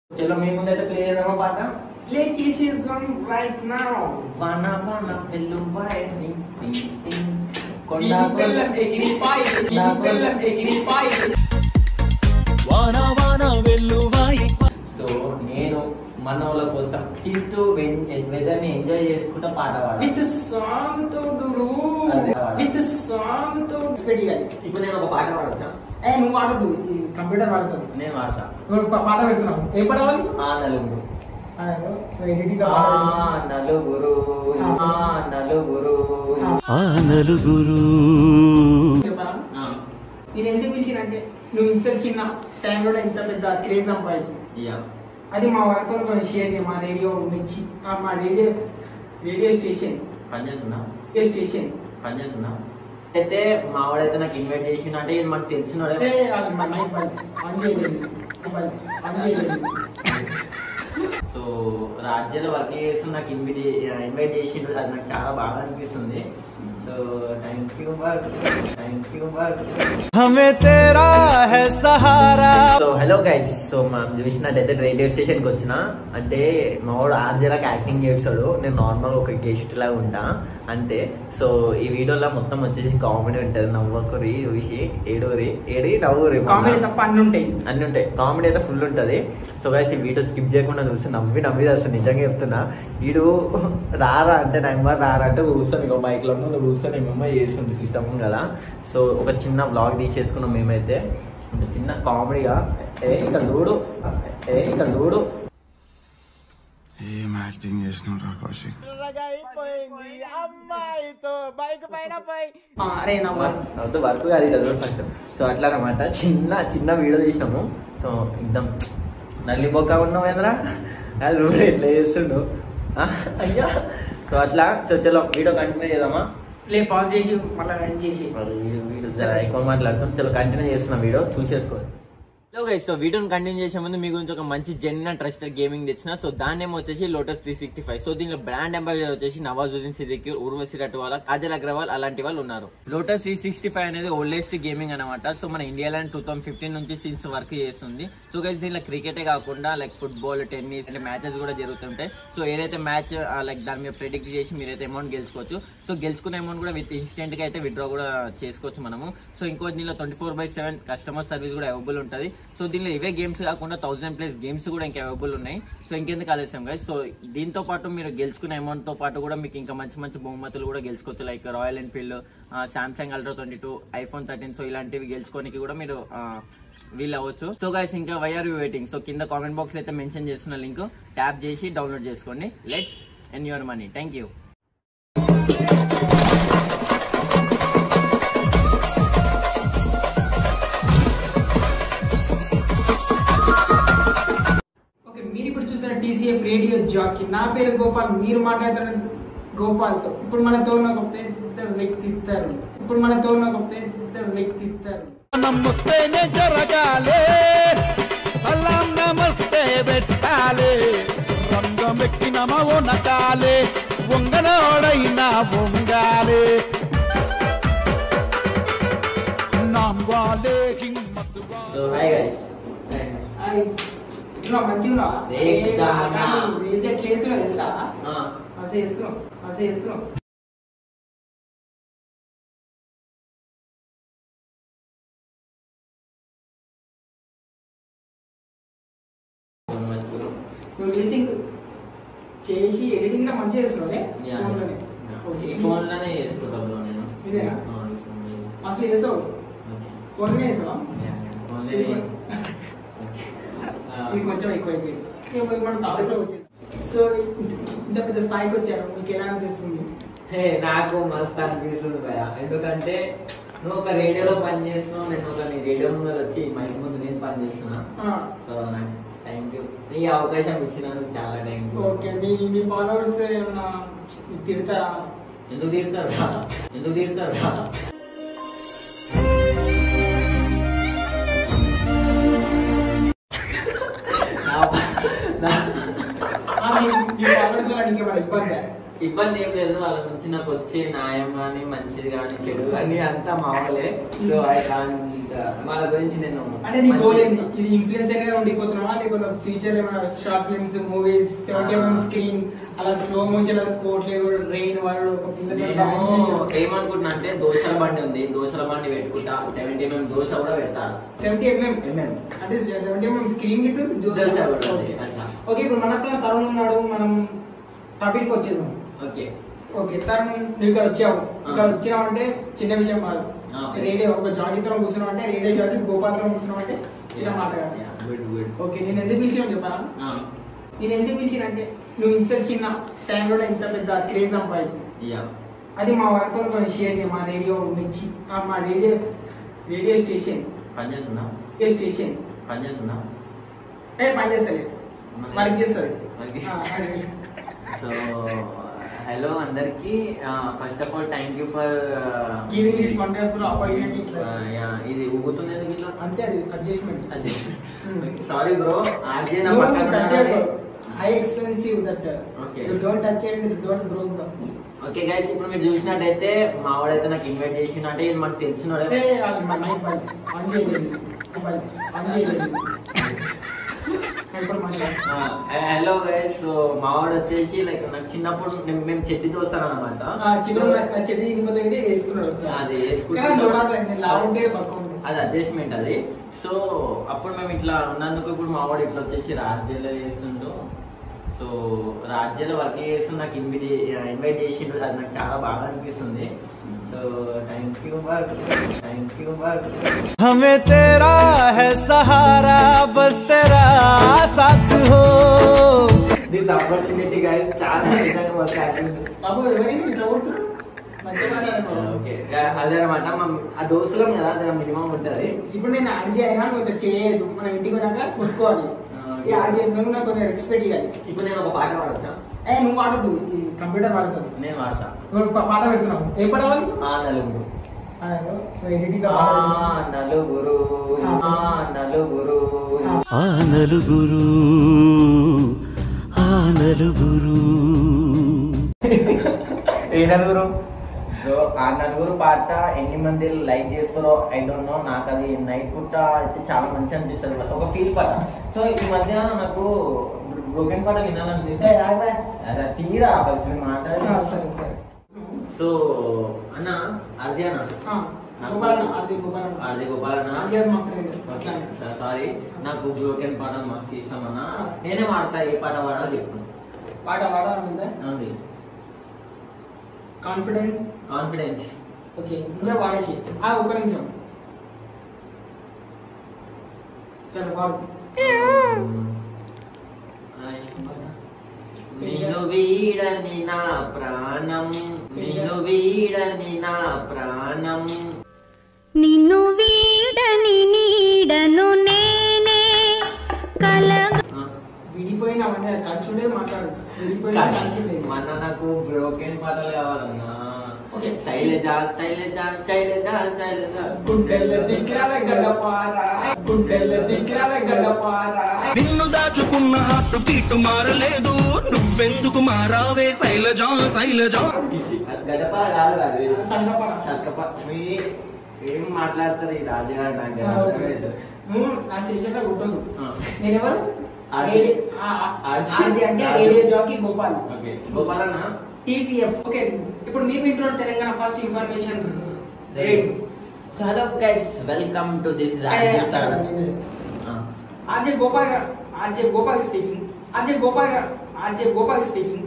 చలో మీ ముందైతే ప్లే చేద్దామా పాట Play Kishism right now. వాన వాన వెల్లువాయ్ టింగ్ టింగ్ టింగ్. కొండ వీధి బెల్లం ఎగిరిపాయి, వీధి బెల్లం ఎగిరిపాయి. వాన వాన వెల్లువాయి సో నేను మనోళ్ళ కోసం తింటూ వెదర్ ని ఎంజాయ్ చేసుకుంటా పాట పాడాలి With song తో గురు అదే. విత్ సాంగ్ తో స్పెడ్ చేయాలి ఇప్పుడు నేను ఒక పాట పాడొచ్చా ఏ నువ్వు వాడదు కంప్యూటర్ వాడుతుంది నేను పాడతా ఇప్పుడు పా- పాట పెడుతున్నావు ఏం పాట పాడాలి ఆ నలుగురు ఎడిటింగ్ ఆ నలుగురు ఆ నలుగురు ఆ నలుగురు ఆ, నేను ఎందుకు పిలిచినంటే నువ్వు ఇంత చిన్న టైంలో ఇంత పెద్ద క్రేజ్ సంపాదించింది యా. అది మా వాళ్ళతో కొంచెం షేర్ చేయి మా రేడియో నుంచి ఆ, మా రేడియో రేడియో స్టేషన్ పని చేస్తున్నా రేడియో స్టేషన్ పని చేస్తున్నా అయితే మా వాడైతే నాకు ఇన్వైట్ చేసిన అంటే ఈయన మాకు తెలిసిన అంటే అది మా నైట్ పని పని చేయలేదు పని పని చేయలేదు సో రాజ్యాల వర్క్ చేస్తూ నాకు ఇన్వైట్ ఇన్వైట్ చేసిండు అది నాకు చాలా బాగా అనిపిస్తుంది so thank you work thank you work హమే తేరా హై సహారా సో హలో గైస్ సో మనం చూసినట్టయితే రేడియో స్టేషన్కి వచ్చిన అంటే మా వాడు ఆర్జేలకు యాక్టింగ్ చేస్తాడు నేను నార్మల్ ఒక గెస్ట్ లాగా ఉంటా అంతే సో ఈ వీడియోలో మొత్తం వచ్చేసి కామెడీ ఉంటుంది నవ్వకురి చూసి ఏడూరి ఏడి నవ్వురి కామెడీ తప్ప అన్ని ఉంటాయి అన్ని ఉంటాయి కామెడీ అయితే ఫుల్ ఉంటుంది సో గైస్ ఈ వీడియో స్కిప్ చేయకుండా చూసి నవ్వి నవ్వి చేస్తాను నిజంగా చెప్తున్నా వీడు రారా అంటే నా అమ్మ రారా అంటే కూర్చొని ఇక మైక్లో ముందు కూర్చొని మీ అమ్మ చేస్తుంది సిస్టమ్ కదా సో ఒక చిన్న బ్లాగ్ తీసేసుకున్నాం మేమైతే అంటే చిన్న కామెడీగా ఏ ఇక్కడ చూడు ఏ ఇక్కడ చూడు ఏం యాక్టింగ్ చేసినావు రా కౌశిక్ ఆ, అరే నా వర్క్ అవుతూ వర్క్ కాదు ఇక్కడ చూడు ఫస్ట్ సో అట్లా అనమాట చిన్న చిన్న వీడియో తీసినాము సో ఎగ్దమ్ నల్లిపోక ఉన్నావు ఏంద్రా అది చూడు ఎట్లా చేస్తుండు ఆ, అయ్యా సో అట్లా సో చలో వీడియో కంటిన్యూ చేద్దామా లే పాజ్ చేసి మళ్ళీ రన్ చేసి మరి వీడియో వీడియో జర ఎక్కువ మాట్లాడుతాం చలో కంటిన్యూ చేస్తున్న వీడియో చూసేసుకోండి హలో గైస్ సో వీడియోని కంటిన్యూ చేసే ముందు మీ గురించి ఒక మంచి జెన్యున్ ట్రస్టెడ్ గేమింగ్ తెచ్చిన సో దాని ఏమో వచ్చేసి Lotus three sixty five so దీనిలో బ్రాండ్ అంబాసిడర్ వచ్చేసి నవాజుద్దీన్ సిద్దికి ఉర్వశి రట్వాల కాజల్ అగ్రవాల్ అలాంటి వాళ్ళు ఉన్నారు లోటస్ త్రీ సిక్స్టీ ఫైవ్ అనేది ఓల్డెస్ట్ గేమింగ్ అనమాట సో మన ఇండియాలో టూ థౌసండ్ ఫిఫ్టీన్ నుంచి సిన్స్ వర్క్ చేస్తుంది సో గైస్ దీనిలో క్రికెటే కాకుండా లైక్ ఫుట్బాల్ టెన్నిస్ అంటే మ్యాచెస్ కూడా జరుగుతుంటాయి సో ఏదైతే మ్యాచ్ లైక్ దాని మీద ప్రిడిక్ట్ చేసి మీరైతే అమౌంట్ గెలుచుకోవచ్చు సో గెలుచుకున్న అమౌంట్ కూడా విత్ ఇన్స్టెంట్ గా అయితే విత్డ్రా కూడా చేసుకోవచ్చు మనము సో ఇంకో దీనిలో twenty four by seven customer service కూడా అవైలబుల్ ఉంటుంది సో దీనిలో ఇవే గేమ్స్ కాకుండా థౌసండ్ ప్లస్ గేమ్స్ కూడా ఇంకా అవైలబుల్ ఉన్నాయి సో ఇంకెందుకు ఆలస్యం guys సో దీంతో పాటు మీరు గెలుచుకున్న అమౌంట్ తో పాటు కూడా మీకు ఇంకా మంచి మంచి బహుమతులు కూడా గెలుచుకోవచ్చు like Royal Enfield Samsung ultra twenty two iPhone thirteen so ఇలాంటివి గెలుచుకోనికి కూడా మీరు ఆ, వీలు అవ్వచ్చు సో గైస్ ఇంకా వైఆర్ వెయిటింగ్ సో కింద కామెంట్ బాక్స్ అయితే మెన్షన్ చేస్తున్న లింక్ ట్యాప్ చేసి డౌన్లోడ్ చేసుకోండి let's earn your money thank you okay మీరు ఇప్పుడు చూసిన టీసీఎఫ్ రేడియో జాకీ నా పేరు గోపాల్ మీరు మాట్లాడుతున్న గోపాల్తో ఇప్పుడు మనతో ఉన్న ఒక పెద్ద వ్యక్తి ఇస్తారు ఇప్పుడు మనతో ఉన్న ఒక పెద్ద వ్యక్తి ఇస్తారు నమస్తేనే జరగాలే సలాం నమస్తే పెట్టాలే రంగమెక్కినమ నకాలే వంగనోడైనా వంగాలే నాంగాలే హిమ్మత్ సో హాయ్ గైస్ హాయ్. ఇట్లా మంచిగా ఏకదమ్మునా. వేసే ప్లేస్ తెలుసా అసలు వేస్తున్నాం అసలు వేస్తున్నాం నువ్వు మ్యూజిక్ చేసి ఎడిటింగ్ కూడా మంచిగా చేస్తున్నావు ఫోన్లోనే ఓకే ఈ ఫోన్ లోనే చేసుకుంటా బ్రో నేను ఇదేనా? ఆ, ఈ phone లోనే చేసుకుంటా. అసలు చేస్తావు ఓకే. ఫోన్లోనే చేస్తావా Yeah, phone లోనే. ఆ, ఇది కొంచెం ఎక్కువ అయిపోయింది ఇప్పుడు మనం టాపిక్ వచ్చేసి సో ఇంత పెద్ద స్థాయికి వచ్చారు మీకు ఎలా అనిపిస్తుంది హే, నాకు మస్తు అనిపిస్తుంది భయ ఎందుకంటే నువ్వు ఒక రేడియోలో పని చేస్తున్నావు నేను ఒక నీ రేడియో ముందు వచ్చి మైక్ ముందు నేను పని చేస్తున్నా ఆ, సో నాకు థ్యాంక్ యూ ఈ అవకాశం ఇచ్చినందుకు చాలా థ్యాంక్ యూ ఓకే మీ మీ ఫాలోవర్స్ ఏమన్నా మీకు తిడతారా ఎందుకు తిడతారు రా? ఎందుకు తిడతారు రా? నా- నా- ఆ, మీ మీ ఫాలోవర్స్ వల్ల నీకు ఏమైనా ఇబ్బంది ఇబ్బంది ఏం లేదు వాళ్ళ నుంచి నాకు వచ్చే న్యాయం కానీ మంచిది కానీ చెడు కానీ అంతా మామూలే సో ఐ కాంట్ వాళ్ళ గురించి నేను అంటే నీ గోల్ ఏంది మంచి- ఇది ఇన్ఫ్లుయెన్సర్ గా ఉండిపోతున్నావా లేకపోతే ఫ్యూచర్ ఏమైనా short films movies seventy MM screen అలా స్లో మోషన్ కోట్లేదు రెయిన్ వాళ్ళు ఒక నేను ఏమనుకుంటున్నా అంటే దోశల బండి ఉంది దోశల బండి పెట్టుకుంటా సెవెంటీ ఎంఎం దోశ కూడా పెట్టాలి సెవెంటీ ఎంఎం ఎంఎం అంటే సెవెంటీ ఎంఎం స్క్రీన్ గిట్టు దోశ కూడా ఉంది, అట్లా. ఓకే ఇప్పుడు మనతో తరుణ్ ఉన్నాడు మనం టాపిక్ వచ్చేసాం ఓకే ఓకే తరుణ్ నువ్వు ఇక్కడ వచ్చావు ఇక్కడ ఆ. వచ్చినావు అంటే చిన్న విషయం కాదు ఆ. రేడియో ఒక జాకీతో కూర్చున్నావు అంటే రేడియో జాకీ గోపాలతో కూర్చున్నావు అంటే చిన్న మాట కాదు గుడ్ గుడ్ ఓకే నేను ఎందుకు పిలిచాను చెప్పాను నేను ఎందుకు పిలిచిన అంటే నువ్వు ఇంత చిన్న టైంలో ఇంత పెద్ద క్రేజ్ సంపాదించు యా అది మా వాళ్ళతో కొంచెం షేర్ చేయి మా రేడియో మిర్చి ఆ, మా రేడియో రేడియో స్టేషన్ పని చేస్తున్నా రేడియో స్టేషన్ పని చేస్తున్నా ఏ పని చేస్తుంది మరి- వర్క్ చేస్తుంది వర్క్ ఆ, అది. సో హలో అందరికి first of all thank you for Giving this wonderful opportunity. ఇది ఊగుతుంది ఎందుకు ఇట్లా అంతే అది అడ్జస్ట్మెంట్ సారీ బ్రో ఆర్జే నా పక్కన ఉన్నాడని. High expensive that Okay. You don't touch and you don't broke the okay guys ఇప్పుడు మీరు చూసినట్టయితే మా వాడైతే నాకు ఇన్వైట్ చేసిన అంటే ఈయన మాకు తెలిసిన అంటే అది మా నైట్ పని పని చేయలేదు పని పని చేయలేదు ఇప్పుడు మన హలో గైస్ సో మా వాడు వచ్చేసి లైక్ నాకు చిన్నప్పుడు నేను- మేము చెట్టి దోస్తాను అనమాట చిన్న నా చెట్టు తిరిగిపోతే ఏంటి వేసుకున్నాడు ఒకసారి. అది వేసుకుంటే- కానీ లోడాస్ అయింది లావు ఉంటే పక్క ఉంటుంది అది అడ్జస్ట్మెంట్ అది సో అప్పుడు మేము ఇట్లా ఉన్నందుకు ఇప్పుడు మా వాడు ఇట్లా వచ్చేసి రాజ్యాలో చేస్తుండు సో రాజ్యాలో వర్క్ చేస్తూ నాకు ఇన్వైట్ ఇన్వైట్ చేసిండు అది నాకు చాలా బాగా అనిపిస్తుంది so thank you work thank you work हमें तेरा है सहारा बस तेरा साथ हो దిస్ ఆపర్చునిటీ గైస్ చాలా నిజంగా వర్క్ హ్యాపీ బాబు ఎవరైనా ఇట్లా కొడుతున్నాడు మంచిగా మాట్లాడాలి బాబు. ఓకే అదే అనమాట ఆ దోస్తులం కదా అదే మినిమం ఉంటది ఇప్పుడు నేను ఆర్జీ అయినా నువ్వు ఇంత చేయలేదు మనం ఇంటికి పోయినాక కొట్టుకోవాలి ఆ, ఈ ఆర్జీ నువ్వు నాకు కొంచెం రెస్పెక్ట్ ఇవ్వాలి ఇప్పుడు నేను ఒక పాట పాడొచ్చా ఏ నువ్వు వాడద్దు ఈ కంప్యూటర్ వాడుతుంది నేను పాడతా నువ్వు పా- పాట పెడుతున్నావు ఏం పడవాలి ఆ నలుగురు ఎడిటింగ్ ఆ నలుగురు ఆ నలుగురు ఆ నలుగురు ఆ నలుగురు ఏ నలుగురు సో ఆ నలుగురు పాట ఎన్ని మంది లైక్ చేస్తారో ఐ డోంట్ నో నాకు అది నైట్ పుట్ట అయితే చాలా మంచి అనిపిస్తుంది ఒక ఫీల్ పాట సో ఈ మధ్య నాకు బ్రోకెన్ పాట వినాలనిపిస్తుంది అరే తీరా ఫస్ట్ మాట సరే సరే సో అన్న అర్జీ అన్న ఆ, గోపాలన్న, ఆర్జీ గోపాలన్న. ఆర్జీ గోపాలన్న ఆర్జీ గారు మా ఫ్రెండ్ అట్లా సారీ నాకు బ్రోకెన్ పాట మస్తు ఇష్టం అన్న నేనే వాడతా ఏ పాట వాడాలో చెప్పు పాట పాడాలనుందా అవునండి కాన్ఫిడెంట్ కాన్ఫిడెన్స్ ఓకే నువ్వే వాడేసి ఆ ఒక్క నిమిషం చలో వాడు నిన్ను వీడని నా ప్రాణం నిన్ను వీడని నా ప్రాణం నిన్ను వీడని నీడను నేనే కల ఆ, విడిపోయిన అవన్నీ కలిసి ఉండేది మాట్లాడు విడిపోయిన కలిసి ఉండేది మన నాకు బ్రోకెన్ పాటలు కావాలన్నా ఓకే. శైలజ శైలజ శైలజ శైలజ గుండెల దిగ్గిరావే గడ్డపారా గుండెల దిగ్గిరావే గడ్డపారా నిన్ను దాచుకున్న హార్ట్ బీట్ మారలేదు నువ్వెందుకు మారావే శైలజా శైలజా అది గడప కాదు అది సంగపన సత్కప మీ ఏం మాట్లాడతారు ఈ రాజుగారు నాకు అర్థమైంది. నువ్వు నా స్టేషన్ లో కొట్టదు ఆ. నేనెవరు ఆర్జీ. రేడి- ఆ, ఆ, ఆర్జీ. ఆర్జీ అంటే RJ. Radio jockey Gopal okay గోపాలన్న టీసీఎఫ్ ఓకే ఇప్పుడు మీరు వింటున్నారు Telangana first information radio so hello guys welcome to this RJ Gopal గారు RJ Gopal speaking RJ Gopal గారు ఆర్జే గోపాల్ స్పీకింగ్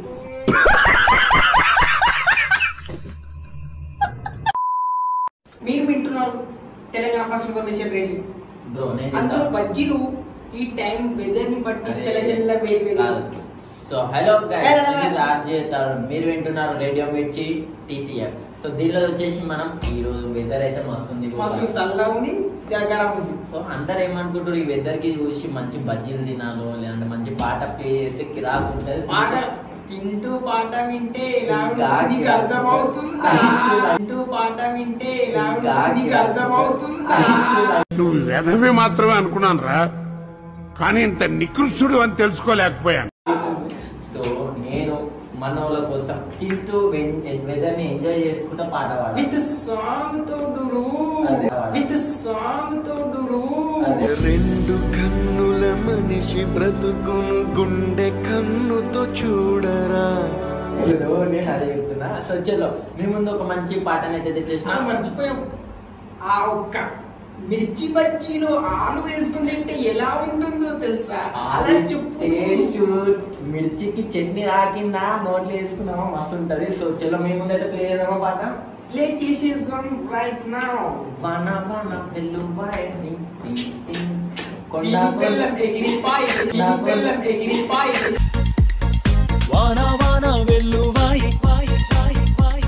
మీరు వింటున్నారు Telangana first information radio bro నేను అందులో బజ్జీలు ఈ టైం వెదర్ ని బట్టి చెల్ల చెల్ల వేడి వేడి సో హలో ఏ, ఏ, ఏ. రాజే తరుణ్ మీరు వింటున్నారు రేడియో మిర్చి టీసీఎఫ్ సో దీనిలో వచ్చేసి మనం ఈ రోజు వెదర్ అయితే మస్తుంది మస్తు చల్లగా ఉంది దగ్గర ఉంది సో అందరు ఏమనుకుంటారు ఈ వెదర్ కి చూసి మంచి బజ్జీలు తినాలో లేదంటే మంచి పాట ప్లే చేస్తే కిరాకు ఉంటుంది పాట తింటూ పాట వింటే ఎలా ఇంకా ఉంటుంది నీకు ఇంకా అర్థమవుతుందా ఇంకా తింటూ పాట వింటే ఎలా ఇంకా ఉంటుంది నీకు ఇంకా అర్థమవుతుందా నువ్వు వెధవి మాత్రమే అనుకున్నాను రా కానీ ఇంత నికృష్టుడు అని తెలుసుకోలేకపోయాను సో నేను మన వాళ్ళ కోసం తింటూ వెదర్ ని ఎంజాయ్ చేసుకుంటూ పాట పాడాలి విత్ సాంగ్ తో దురు అదే. విత్ సాంగ్ తో దురు అదే. రెండు కన్నుల మనిషి బ్రతుకును గుండె కన్నుతో చూడరా ఇప్పుడు నేను అదే చెప్తున్నా సో చలో మీ ముందు ఒక మంచి పాటని అయితే తెచ్చేసిన ఆ, మర్చిపోయాం ఆ ఒక్క మిర్చి బజ్జీలో ఆలు వేసుకుని తింటే ఎలా ఉంటుందో తెలుసా అలా చెప్పు టేస్ట్ మిర్చికి చట్నీ తాకిందా నోట్లో వేసుకున్నామా మస్తు ఉంటది సో చలో మీ ముందు అయితే ప్లే చేద్దామా పాట ప్లే చేసేద్దాం రైట్ నౌ వన వన వెల్లువాయ్ టింగ్ టింగ్ టింగ్. కొండ ఇది బెల్లం ఎగిరిపాయ ఇది బెల్లం ఎగిరిపాయ వాన వాన వెల్లువాయి వాయి వాయి వాయి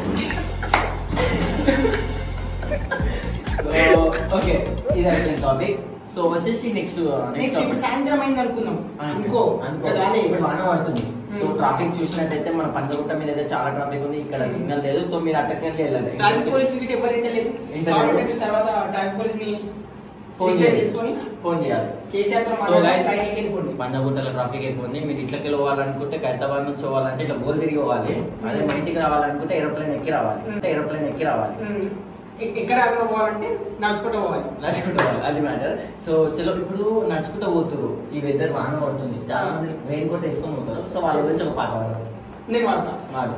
ఓకే ఇది అయిపోయింది టాపిక్ సో వచ్చేసి నెక్స్ట్ నెక్స్ట్ ఇప్పుడు సాయంత్రం అయింది అనుకుందాం అనుకో అనుకో ఇంకా కాలే. ఇప్పుడు వాన పడుతుంది సో Hmm. ట్రాఫిక్ చూసినట్టయితే మన పంచగుట్ట మీద అయితే చాలా ట్రాఫిక్ ఉంది ఇక్కడ సిగ్నల్ లేదు సో మీరు అట్టకెళ్ళి వెళ్ళాలి ట్రాఫిక్ పోలీస్ గిట్ట ఎవరైతే లేదు ఇంటర్ కాబట్టి మీరు తర్వాత ట్రాఫిక్ పోలీస్ ని ఫోన్ ఫోన్ చేసుకొని ఫోన్ చేయాలి కేసీఆర్ తో సో మాట్లాడి గైస్ సైడ్కి వెళ్ళిపోండి పంజాగుట్టలో ట్రాఫిక్ ఎక్కువ ఉంది మీరు ఇట్లకి వెళ్ళాలనుకుంటే ఖైరతాబాద్ నుంచి పోవాలంటే ఇట్లా గోల్ తిరిగి పోవాలి అదే మా ఇంటికి రావాలనుకుంటే ఏరోప్లేన్ ఎక్కి రావాలి Hmm. అంటే ఏరోప్లేన్ ఎక్కి రావాలి ఉమ్, ఎ- ఎక్కడ ఆగ్రహం పోవాలంటే నడుచుకుంటూ పోవాలి నడుచుకుంటూ పోవాలి అది మ్యాటర్ సో చలో ఇప్పుడు నడుచుకుంటూ పోతురు ఈ వెదర్ వాన పడుతుంది చాలా మంది రెయిన్ కోట్ వేసుకొని పోతారు సో వాళ్ళ గురించి ఒక పాట పాడతారు నేను వాడతా వాడు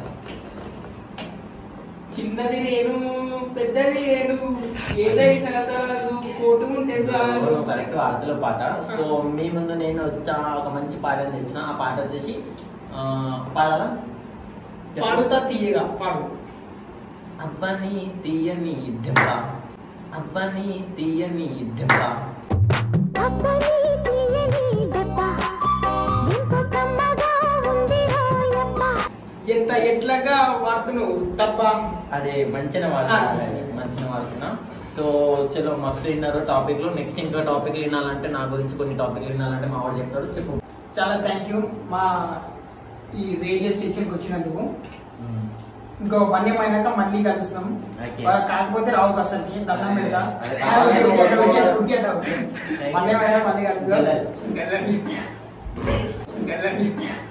చిన్నది నేను పెద్దది నేను ఏదైనా చాలు కొట్టుకుంటే చాలు కరెక్ట్ వార్తలో పాట సో మీ ముందు నేను వచ్చా ఒక మంచి పాట తెచ్చిన ఆ పాట వచ్చేసి ఆ, పాడాలా చెప్పు. పాడుతా తీయగా పాడు అబ్బని తీయని దెబ్బ అబ్బని తీయని దెబ్బ అబ్బని తీయని దెబ్బ ఎంత కమ్మగా ఉంది రోయబ్బ ఎంత ఎట్లాగా వాడుతున్నావు తప్ప అదే మంచిగా వాడుతున్నా ఆ. guys. మంచిగా వాడుతున్నా సో చలో మస్తు విన్నారు టాపిక్ లో నెక్స్ట్ ఇంకా టాపిక్ వినాలంటే నా గురించి కొన్ని టాపిక్ వినాలంటే మా వాడు చెప్తాడు చెప్పు చాలా థ్యాంక్ యూ మా ఈ రేడియో స్టేషన్కి వచ్చినందుకు ఇంకో వన్ ఇయర్ అయినాక మళ్ళీ కలుస్తున్నాం Okay. వాళ్ళకి కాకపోతే రావు అసలుకి దండం పెడతా అదే. వన్ ఇయర్ అయినా మళ్ళీ కలుద్దాం వెళ్ళాలి. గెలండి గెలండి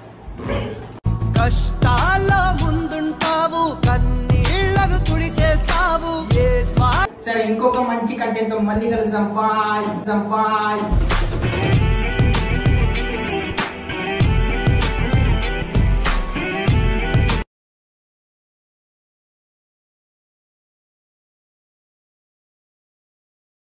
కష్టాల ముందుంటావు కన్నీళ్లను తుడిచేస్తావు ఏ స్వా సరే ఇంకొక మంచి కంటెంట్ తో మళ్ళీ కలుద్దాం బాయ్ బాయ్